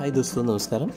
hi ദോസ്തോ നമസ്കാരം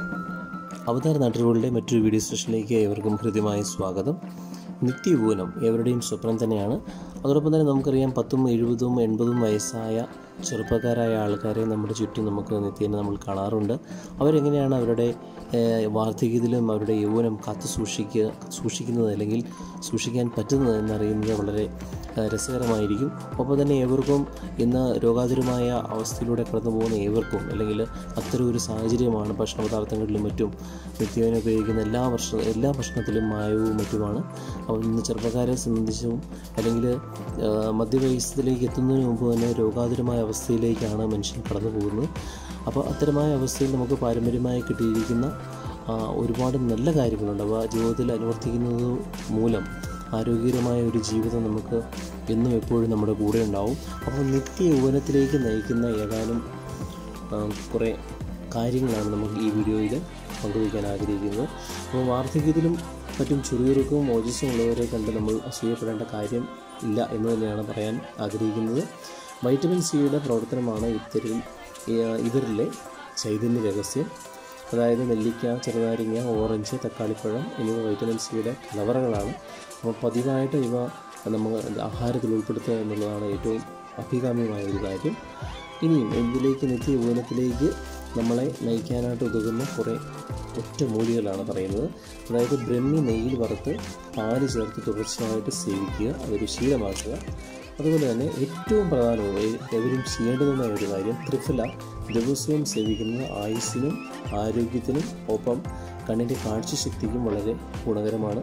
അവതാര നാട്ടുകളുടെ മറ്റൊരു വീഡിയോ സെഷനിലേക്ക് ഏവർക്കും ഹൃദ്യമായ സ്വാഗതം നിത്യപൂനം ഏവരുടെയും സ്വപ്നം തന്നെയാണ് അതോടൊപ്പം തന്നെ നമുക്കറിയാം പത്തും എഴുപതും എൺപതും വയസ്സായ ചെറുപ്പക്കാരായ ആൾക്കാരെ നമ്മുടെ ചുറ്റും നമുക്ക് നിത്യേന നമ്മൾ കാണാറുണ്ട് അവരെങ്ങനെയാണ് അവരുടെ ഏഹ്, വാർദ്ധക്യത്തിലും അവരുടെ യൗവനം കാത്തു സൂക്ഷിക്കുക സൂക്ഷിക്കുന്നത് അല്ലെങ്കിൽ സൂക്ഷിക്കാൻ പറ്റുന്നത് എന്നറിയുന്നത് വളരെ ഏഹ്, രസകരമായിരിക്കും ഒപ്പം തന്നെ ഏവർക്കും ഇന്ന് രോഗാതുരമായ അവസ്ഥയിലൂടെ കടന്നു പോകുന്ന ഏവർക്കും അല്ലെങ്കിൽ അത്തരം ഒരു സാഹചര്യമാണ് ഭക്ഷണ പദാർത്ഥങ്ങളിലും മറ്റും നിത്യേന ഉപയോഗിക്കുന്ന എല്ലാ വർഷ എല്ലാ ഭക്ഷണത്തിലും മായവും മറ്റുമാണ് അപ്പോൾ ഇന്ന് ചെറുപ്പക്കാരെ സംബന്ധിച്ചും അല്ലെങ്കിൽ മധ്യവയസ്സത്തിലേക്ക് എത്തുന്നതിന് മുമ്പ് തന്നെ രോഗാതുരമായ അവസ്ഥയിലേക്കാണ് മനുഷ്യൻ കടന്നു പോകുന്നത് അപ്പോൾ അത്തരമായ അവസ്ഥയിൽ നമുക്ക് പാരമ്പര്യമായി കിട്ടിയിരിക്കുന്ന ആ, ഒരുപാട് നല്ല കാര്യങ്ങളുണ്ട് അവ ജീവിതത്തിൽ അനുവർത്തിക്കുന്നത് മൂലം ആരോഗ്യകരമായ ഒരു ജീവിതം നമുക്ക് എന്നും എപ്പോഴും നമ്മുടെ കൂടെ ഉണ്ടാവും അപ്പോൾ നിത്യ യൗവനത്തിലേക്ക് നയിക്കുന്ന ഏതാനും ആ, കുറേ കാര്യങ്ങളാണ് നമുക്ക് ഈ വീഡിയോയിൽ പങ്കുവയ്ക്കാൻ ആഗ്രഹിക്കുന്നത് അപ്പോൾ വാർദ്ധക്യത്തിലും മറ്റും ചുറിയുറുക്കവും ഓജസ്സും ഉള്ളവരെ കണ്ട് നമ്മൾ അസൂയപ്പെടേണ്ട കാര്യം ഇല്ല എന്ന് തന്നെയാണ് പറയാൻ ആഗ്രഹിക്കുന്നത് വൈറ്റമിൻ സിയുടെ പ്രവർത്തനമാണ് ഇത്തരം ഈ- ഇവരിലെ ചൈതന്യ രഹസ്യം അതായത് നെല്ലിക്ക ചെറുനാരങ്ങ ഓറഞ്ച് തക്കാളിപ്പഴം എന്നിവ വൈറ്റമിൻ സിയുടെ കലവറകളാണ് അപ്പോൾ പതിവായിട്ട് ഇവ നമ്മൾ ആഹാരത്തിൽ ഉൾപ്പെടുത്തുക എന്നുള്ളതാണ് ഏറ്റവും അഭികാമ്യമായ ഒരു കാര്യം ഇനിയും ഇതിലേക്ക് നിത്യ യൗവനത്തിലേക്ക് നമ്മളെ നയിക്കാനായിട്ട് ഉതകുന്ന കുറേ ഒറ്റമൂലികളാണ് പറയുന്നത് അതായത് ബ്രഹ്മി നെയ്യിൽ വറുത്ത് പാല് ചേർത്ത് തുടർച്ചയായിട്ട് സേവിക്കുക അതൊരു ശീലമാക്കുക അതുപോലെ തന്നെ ഏറ്റവും പ്രധാനവും എ- എവരും ചെയ്യേണ്ടതുമായ ഒരു കാര്യം ത്രിഫല ദിവസവും സേവിക്കുന്നത് ആയുസ്സിനും ആരോഗ്യത്തിനും ഒപ്പം കണ്ണിൻ്റെ കാഴ്ചശക്തിക്കും വളരെ ഗുണകരമാണ്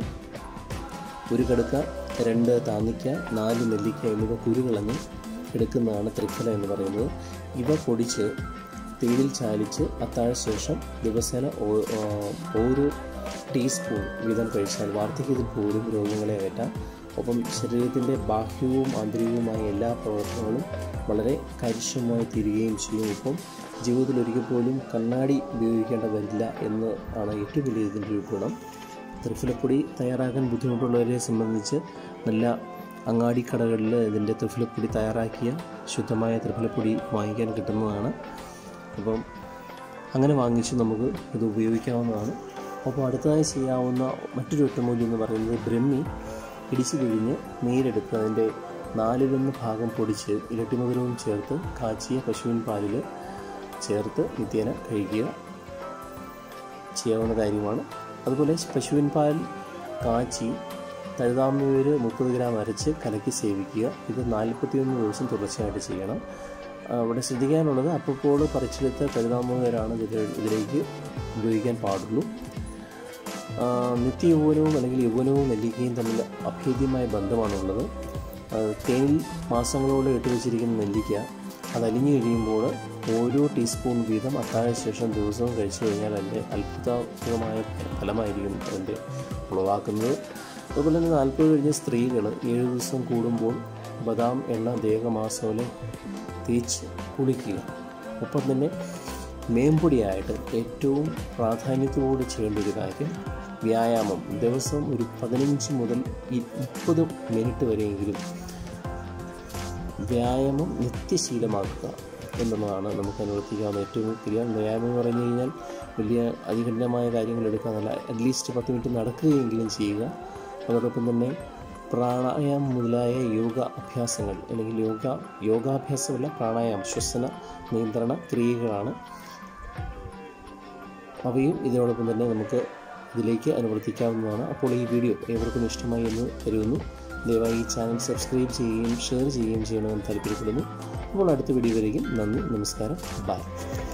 ഒരു കടുക്ക രണ്ട് താന്നിക്ക നാല് നെല്ലിക്ക എന്നിവ കുരുകളഞ്ഞ് എടുക്കുന്നതാണ് ത്രിഫല എന്ന് പറയുന്നത് ഇവ പൊടിച്ച് തേയിലിൽ ചാലിച്ച് അത്താഴ ശേഷം ദിവസേന ഓ- ആ, ഓരോ ടീസ്പൂൺ വീതം കഴിച്ചാൽ വാർദ്ധക്യത്തിൽ പോലും രോഗങ്ങളെ അകറ്റാം ഒപ്പം ശരീരത്തിൻ്റെ ബാഹ്യവും ആന്തരികവുമായ എല്ലാ പ്രവർത്തനങ്ങളും വളരെ കാര്യക്ഷമമായി തീരുകയും ചെയ്യും ഒപ്പം ജീവിതത്തിൽ ഒരിക്കൽ പോലും കണ്ണാടി ഉപയോഗിക്കേണ്ട വരില്ല എന്ന് ആണ് ഏറ്റവും വലിയ ഇതിൻ്റെ ഒരു ഗുണം ത്രിഫലപ്പൊടി തയ്യാറാക്കാൻ ബുദ്ധിമുട്ടുള്ളവരെ സംബന്ധിച്ച് നല്ല അങ്ങാടിക്കടകളിൽ ഇതിൻ്റെ ത്രിഫലപ്പൊടി തയ്യാറാക്കിയ ശുദ്ധമായ ത്രിഫലപ്പൊടി വാങ്ങിക്കാൻ കിട്ടുന്നതാണ് അപ്പം അങ്ങനെ വാങ്ങിച്ച് നമുക്ക് ഇത് ഉപയോഗിക്കാവുന്നതാണ് അപ്പോൾ അടുത്തതായി ചെയ്യാവുന്ന മറ്റൊരു ഒറ്റമൂല്യം എന്ന് പറയുന്നത് ബ്രഹ്മി ഇടിച്ചു കഴിഞ്ഞ് നീരെടുത്ത് അതിൻ്റെ നാലിലൊന്ന് ഭാഗം പൊടിച്ച് ഇരട്ടിമധുരവും ചേർത്ത് കാച്ചിയ പശുവിൻ പാലിൽ ചേർത്ത് നിത്യേന കഴിക്കുക ചെയ്യാവുന്ന കാര്യമാണ് അതുപോലെ പശുവിൻ പാൽ കാച്ചി തഴുതാമൂര് മുപ്പത് ഗ്രാം അരച്ച് കലക്കി സേവിക്കുക ഇത് നാൽപ്പത്തിയൊന്ന് ദിവസം തുടർച്ചയായിട്ട് ചെയ്യണം ആ, ഇവിടെ ശ്രദ്ധിക്കാനുള്ളത് അപ്പോൾ പറിച്ചെടുത്ത കഴുതാമൂരാണ് ഇതിൽ ഇതിലേക്ക് ഉപയോഗിക്കാൻ പാടുള്ളൂ ആ, നിത്യ യൗവനവും അല്ലെങ്കിൽ യൗവനവും നെല്ലിക്കയും തമ്മിൽ അഭേദ്യമായ ബന്ധമാണുള്ളത് ആ, തേനിൽ മാസങ്ങളോളം ഇട്ട് വെച്ചിരിക്കുന്ന നെല്ലിക്ക അത് അലിഞ്ഞു കഴിയുമ്പോൾ ഓരോ ടീസ്പൂൺ വീതം അത്താഴ ശേഷം ദിവസവും കഴിച്ചു കഴിഞ്ഞാൽ അതിൻ്റെ അത്ഭുതമായ ഫലമായിരിക്കും അതിൻ്റെ ഉളവാക്കുന്നത് അതുപോലെ തന്നെ നാൽപ്പത് കഴിഞ്ഞ സ്ത്രീകൾ ഏഴ് ദിവസം കൂടുമ്പോൾ ബദാം എണ്ണ ദേഹമാസോലെ തേച്ച് കുളിക്കുക ഒപ്പം തന്നെ മേമ്പൊടിയായിട്ട് ഏറ്റവും പ്രാധാന്യത്തോടെ ചെയ്യേണ്ട ഒരു കാര്യം വ്യായാമം ദിവസം ഒരു പതിനഞ്ച് മുതൽ ഈ മുപ്പത് മിനിറ്റ് വരെയെങ്കിലും വ്യായാമം നിത്യശീലമാക്കുക എന്നുള്ളതാണ് നമുക്ക് അനുവർത്തിക്കാവുന്ന ഏറ്റവും ക്രിയ വ്യായാമം എന്ന് പറഞ്ഞു കഴിഞ്ഞാൽ വലിയ അതികഠിനമായ കാര്യങ്ങൾ എടുക്കാന്നല്ല അറ്റ്ലീസ്റ്റ് പത്ത് മിനിറ്റ് നടക്കുകയെങ്കിലും ചെയ്യുക അതോടൊപ്പം തന്നെ പ്രാണായാമം മുതലായ യോഗ അഭ്യാസങ്ങൾ അല്ലെങ്കിൽ യോഗ യോഗാഭ്യാസമല്ല പ്രാണായാമം ശ്വസന നിയന്ത്രണ ക്രിയകളാണ് അവയും ഇതിനോടൊപ്പം തന്നെ നമുക്ക് ഇതിലേക്ക് അനുവർത്തിക്കാവുന്നതാണ് അപ്പോൾ ഈ വീഡിയോ ഏവർക്കും ഇഷ്ടമായി എന്ന് കരുതുന്നു ദയവായി ഈ ചാനൽ സബ്സ്ക്രൈബ് ചെയ്യുകയും ഷെയർ ചെയ്യുകയും ചെയ്യണമെന്ന് താല്പര്യപ്പെടുന്നു അപ്പോൾ അടുത്ത വീഡിയോ വരെയും നന്ദി നമസ്കാരം ബൈ